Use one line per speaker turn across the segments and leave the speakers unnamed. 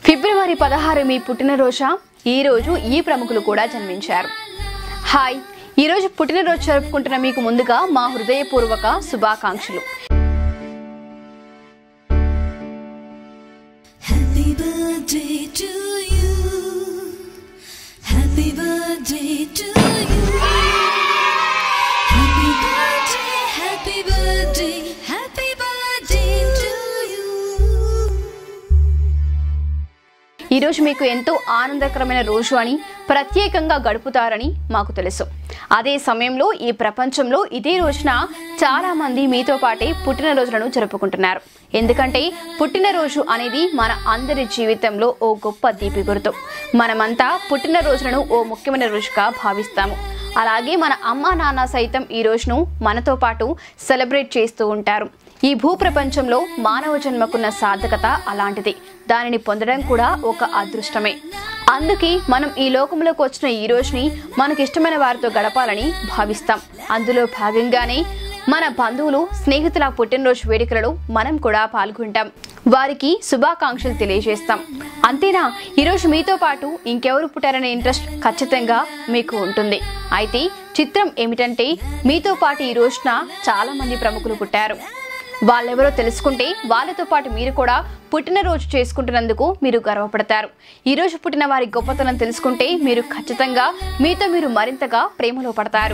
ఫిబ్రవరి పదహారు మీ పుట్టినరోజా ఈ రోజు ఈ ప్రముఖులు కూడా జన్మించారు హాయ్ ఈ రోజు పుట్టినరోజు జరుపుకుంటున్న మీకు ముందుగా మా హృదయపూర్వక శుభాకాంక్షలు
Happy birthday to you. Happy birthday to you. Happy birthday, happy birthday, happy birthday to you.
ఈ రోజు మీకు ఎంతో ఆనందకరమైన రోజు అని ప్రత్యేకంగా గడుపుతారని మాకు తెలుసు అదే సమయంలో ఈ ప్రపంచంలో ఇదే రోజున చాలా మంది మీతో పాటే పుట్టినరోజులను జరుపుకుంటున్నారు ఎందుకంటే పుట్టినరోజు అనేది మన అందరి జీవితంలో ఓ గొప్ప తీపి గుర్తు మనమంతా పుట్టినరోజులను ఓ ముఖ్యమైన రోజుగా భావిస్తాము అలాగే మన అమ్మా నాన్న సైతం ఈ రోజును మనతో పాటు సెలబ్రేట్ చేస్తూ ఉంటారు ఈ భూప్రపంచంలో మానవ జన్మకున్న సార్థకత అలాంటిది దానిని పొందడం కూడా ఒక అదృష్టమే అందుకే మనం ఈ లోకంలోకి వచ్చిన ఈ రోజుని మనకి ఇష్టమైన వారితో గడపాలని భావిస్తాం అందులో భాగంగానే మన బంధువులు స్నేహితుల పుట్టినరోజు వేడుకలలో మనం కూడా పాల్గొంటాం వారికి శుభాకాంక్షలు తెలియజేస్తాం అంతేనా ఈరోజు మీతో పాటు ఇంకెవరు పుట్టారనే ఇంట్రెస్ట్ ఖచ్చితంగా మీకు ఉంటుంది అయితే చిత్రం ఏమిటంటే మీతో పాటు ఈ రోజున చాలా మంది ప్రముఖులు పుట్టారు వాళ్ళెవరో తెలుసుకుంటే వాళ్ళతో పాటు మీరు కూడా పుట్టినరోజు చేసుకుంటున్నందుకు మీరు గర్వపడతారు ఈ రోజు పుట్టిన వారి గొప్పతనం తెలుసుకుంటే మీరు ఖచ్చితంగా మీతో మీరు మరింతగా ప్రేమలో పడతారు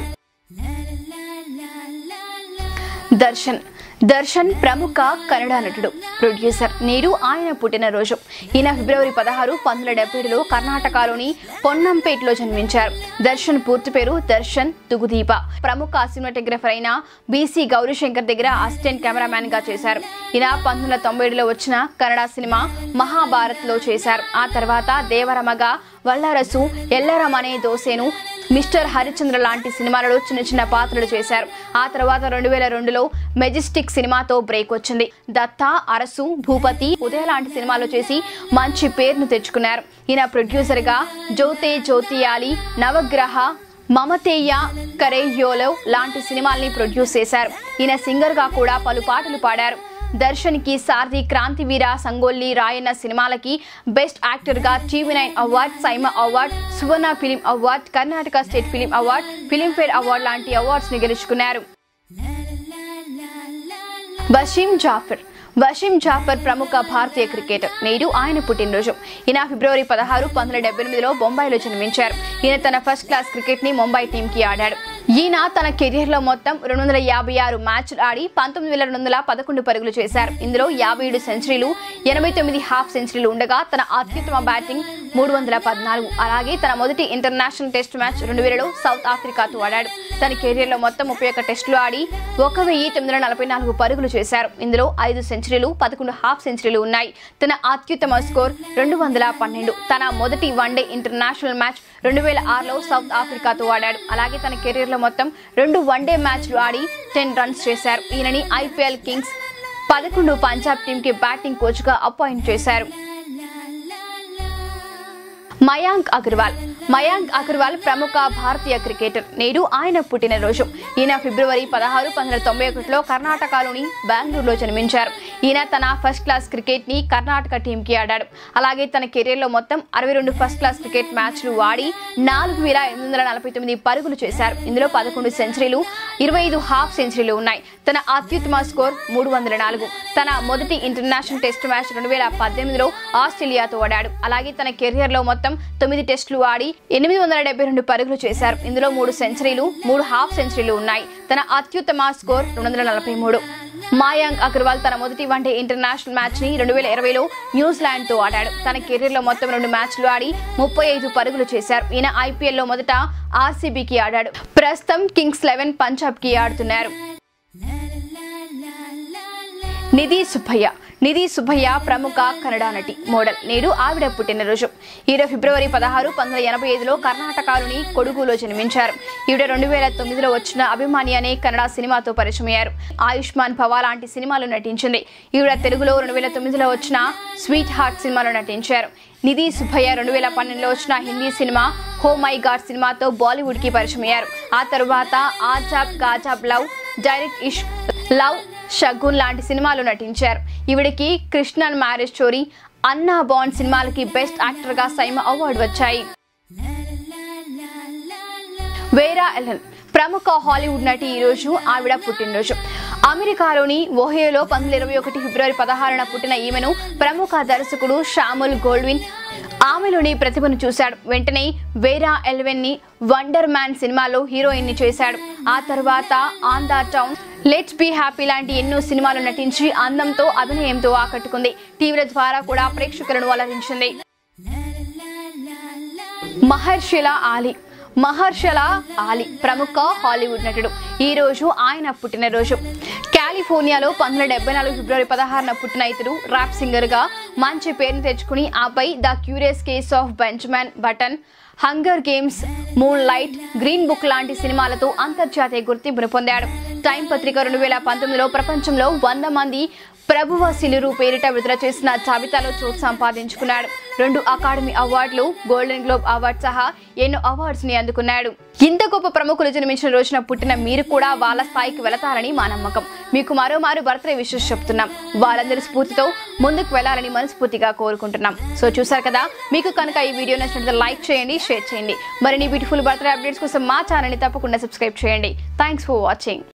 దర్శన్ దర్శన్ ప్రముఖ కన్నడ నటుడు ప్రొడ్యూసర్ నేడు ఆయన పుట్టినరోజు ఈయన ఫిబ్రవరి పదహారు పంతొమ్మిది డెబ్బై ఏడులో కర్ణాటకలోని పొన్నంపేటలో జన్మించారు దర్శన్ పూర్తి పేరు దర్శన్ తుగుదీప ప్రముఖ సినిమాటోగ్రఫర్ అయిన బీసీ గౌరీశంకర్ దగ్గర అసిస్టెంట్ కెమెరామ్యాన్ గా చేశారు ఈయన పంతొమ్మిది వందల తొంభై ఏడులో వచ్చిన కన్నడ సినిమా మహాభారత్ లో చేశారు ఆ తర్వాత దేవరమగా వల్లారసు ఎల్లరం అనే దోసేను మిస్టర్ హరిచంద్ర లాంటి సినిమాలలో చిన్న చిన్న పాత్రలు చేశారు ఆ తర్వాత రెండు వేల రెండులో మెజెస్టిక్ సినిమాతో బ్రేక్ వచ్చింది దత్త అరసు భూపతి ఉదయ లాంటి సినిమాలు చేసి మంచి పేరును తెచ్చుకున్నారు ఈయన ప్రొడ్యూసర్ గా జ్యోతే జ్యోతియాలి నవగ్రహ మమతేయ కరేయోలో లాంటి సినిమాల్ని ప్రొడ్యూస్ చేశారు ఈయన సింగర్ గా కూడా పలు పాటలు పాడారు దర్శన్ కి సారథి క్రాంతివీర సంగోల్లి రాయన్న సినిమాలకి బెస్ట్ యాక్టర్ గా TV nine award SIIMA award Suvarna film award Karnataka state film award Filmfare award లాంటి అవార్డ్స్ ని గెలుచుకున్నారు వషీం జాఫర్ వషీం జాఫర్ ప్రముఖ భారతీయ క్రికెటర్ నేడు ఆయన పుట్టినరోజు ఈయన ఫిబ్రవరి పదహారు పంతొమ్మిది డెబ్బై ఎనిమిదిలో బొంబాయిలో జన్మించారు ఈయన తన ఫస్ట్ క్లాస్ క్రికెట్ ని ముంబై టీం కి ఆడాడు ఈయన తన కెరీర్ లో మొత్తం రెండు వందల యాభై ఆరు మ్యాచ్లు ఆడి పంతొమ్మిది వేల రెండు వందల పదకొండు పరుగులు చేశారు ఇందులో యాభై ఏడు సెంచరీలు ఎనభై తొమ్మిది హాఫ్ సెంచరీలు ఉండగా తన అత్యుత్తమ బ్యాటింగ్ మూడు వందల పద్నాలుగు అలాగే తన మొదటి ఇంటర్నేషనల్ టెస్ట్ మ్యాచ్ రెండు వేలలో సౌత్ ఆఫ్రికాతో ఆడాడు తన కెరీర్ లో మొత్తం ముప్పై ఒక్క టెస్టులు ఆడి ఒక వెయ్యి తొమ్మిది వందల నలభై నాలుగు పరుగులు చేశారు ఇందులో ఐదు సెంచరీలు పదకొండు హాఫ్ సెంచరీలు ఉన్నాయి తన అత్యుత్తమ స్కోర్ రెండు వందల పన్నెండు తన మొదటి వన్డే ఇంటర్నేషనల్ మ్యాచ్ రెండు వేల ఆరులో సౌత్ ఆఫ్రికాతో ఆడాడు అలాగే తన కెరీర్ లో మొత్తం రెండు వన్డే మ్యాచ్లు ఆడి టెన్ రన్స్ చేశారు ఈయనని ఐపీఎల్ కింగ్స్ పదకొండు పంజాబ్ టీం కి బ్యాటింగ్ కోచ్ గా అపాయింట్ చేశారు మయాంక్ అగర్వాల్ మయాంక్ అగర్వాల్ ప్రముఖ భారతీయ క్రికెటర్ నేడు ఆయన పుట్టినరోజు ఈయన ఫిబ్రవరి పదహారు పంతొమ్మిది తొంభై ఒకటిలో కర్ణాటకలోని బెంగళూరులో జన్మించారు ఈయన తన ఫస్ట్ క్లాస్ క్రికెట్ ని కర్ణాటక టీం కి ఆడాడు అలాగే తన కెరీర్ లో మొత్తం అరవై రెండు ఫస్ట్ క్లాస్ క్రికెట్ మ్యాచ్లు ఆడి నాలుగు వేల ఎనిమిది వందల నలభై తొమ్మిది పరుగులు చేశారు ఇందులో పదకొండు సెంచరీలు ఇరవై ఐదు హాఫ్ సెంచరీలు ఉన్నాయి తన అత్యుత్తమ స్కోర్ మూడు వందల నాలుగు తన మొదటి ఇంటర్నేషనల్ టెస్ట్ మ్యాచ్ రెండు వేల పద్దెనిమిదిలో ఆస్ట్రేలియాతో ఆడాడు అలాగే తన కెరియర్ లో మొత్తం తొమ్మిది టెస్టులు ఆడి ఎనిమిది వందల డెబ్బై రెండు పరుగులు చేశారు ఇందులో మూడు సెంచరీలు మూడు హాఫ్ సెంచరీలు ఉన్నాయి తన అత్యుత్తమ స్కోర్ రెండు వందల నలభై మూడు మాయాంక్ అగర్వాల్ తన మొదటి వన్డే ఇంటర్నేషనల్ మ్యాచ్ ని రెండు వేల ఇరవైలో న్యూజిలాండ్ తో ఆడాడు తన కెరీర్ లో మొత్తం రెండు మ్యాచ్లు ఆడి ముప్పై ఐదు పరుగులు చేశారు ఈయన ఐపీఎల్ లో మొదట ఆర్సీబీకి ఆడాడు ప్రస్తుతం కింగ్స్ లెవెన్ పంజాబ్ కి ఆడుతున్నారు నిధి సుబ్బయ్య నిధి సుబ్బయ్య ప్రముఖ కన్నడ నటి మోడల్ నేడు ఆవిడ పుట్టినరోజు ఈవిడ ఫిబ్రవరి పదహారు పంతొమ్మిది ఎనభై ఐదులో కర్ణాటకలోని కొడుగులో జన్మించారు ఈవిడ రెండు వేల తొమ్మిదిలో వచ్చిన అభిమాని అనే కన్నడ సినిమాతో పరిచయమయ్యారు ఆయుష్మాన్ భవ లాంటి సినిమాలు నటించింది ఈవిడ తెలుగులో రెండు వేల తొమ్మిదిలో వచ్చిన స్వీట్ హార్ట్ సినిమాలో నటించారు నిధి సుబ్బయ్య రెండు వేల పన్నెండులో వచ్చిన Hindi cinema oh my god సినిమాతో బాలీవుడ్ కి పరిచయమయ్యారు ఆ తరువాత Ajab Gazab love direct Ishq love Shagun లాంటి సినిమాలు నటించారు ఈవిడికి Krishnan marriage story Anna bond సినిమాలకి బెస్ట్ యాక్టర్ గా సైమ అవార్డు వచ్చాయి వేరా ఎలన్ ప్రముఖ హాలీవుడ్ నటి ఈ రోజు ఆవిడ పుట్టినరోజు అమెరికాలోని ఓహియోలో పంతొమ్మిది ఇరవై ఒకటి ఫిబ్రవరి పదహారున పుట్టిన ఈమెను ప్రముఖ దర్శకుడు షాముల్ గోల్డ్విన్ ఆమెలోని ప్రతిభను చూశాడు వెంటనే వేరా ఎల్వెన్ ని వండర్ మ్యాన్ సినిమాలో హీరోయిన్ ని చేశాడు ఆ తర్వాత on the town let's be happy లాంటి ఎన్నో సినిమాలు నటించి అందంతో అభినయంతో ఆకట్టుకుంది టీవీల ద్వారా కూడా ప్రేక్షకులను అలరించింది మహర్షిల ఆలి మహర్షల ఆలి ప్రముఖ హాలీవుడ్ నటుడు ఈ రోజు ఆయన పుట్టినరోజు కాలిఫోర్నియాలో పంతొమ్మిది డెబ్బై నాలుగు ఫిబ్రవరి పదహారున పుట్టిన ఇతడు ర్యాప్ సింగర్ గా మంచి పేరుని తెచ్చుకుని ఆపై the curious case of Benjamin Button hunger games moonlight green book లాంటి సినిమాలతో అంతర్జాతీయ గుర్తింపును పొందాడు టైం పత్రిక రెండు వేల పంతొమ్మిదిలో ప్రపంచంలో వంద మంది ప్రభువ సిలురు పేరిట విడుదల చేసిన జాబితాలో చోటు సంపాదించుకున్నాడు రెండు అకాడమీ అవార్డులు గోల్డెన్ గ్లోబ్ అవార్డు సహా ఎన్నో అవార్డ్స్ ని అందుకున్నాడు ఇంత గొప్ప ప్రముఖులు జన్మించిన రోజున పుట్టిన మీరు కూడా వాళ్ళ స్థాయికి వెళతారని మా నమ్మకం మీకు మరోమారు బర్త్డే విషెస్ చెప్తున్నాం వాళ్ళందరి స్ఫూర్తితో ముందుకు వెళ్ళాలని మనస్ఫూర్తిగా కోరుకుంటున్నాం సో చూసారు కదా మీకు కనుక ఈ వీడియో నచ్చినట్లయితే లైక్ చేయండి షేర్ చేయండి మరిన్ని బ్యూటిఫుల్ బర్త్డే అప్డేట్స్ కోసం మా ఛానల్ని తప్పకుండా సబ్స్క్రైబ్ చేయండి థ్యాంక్స్ ఫర్ వాచింగ్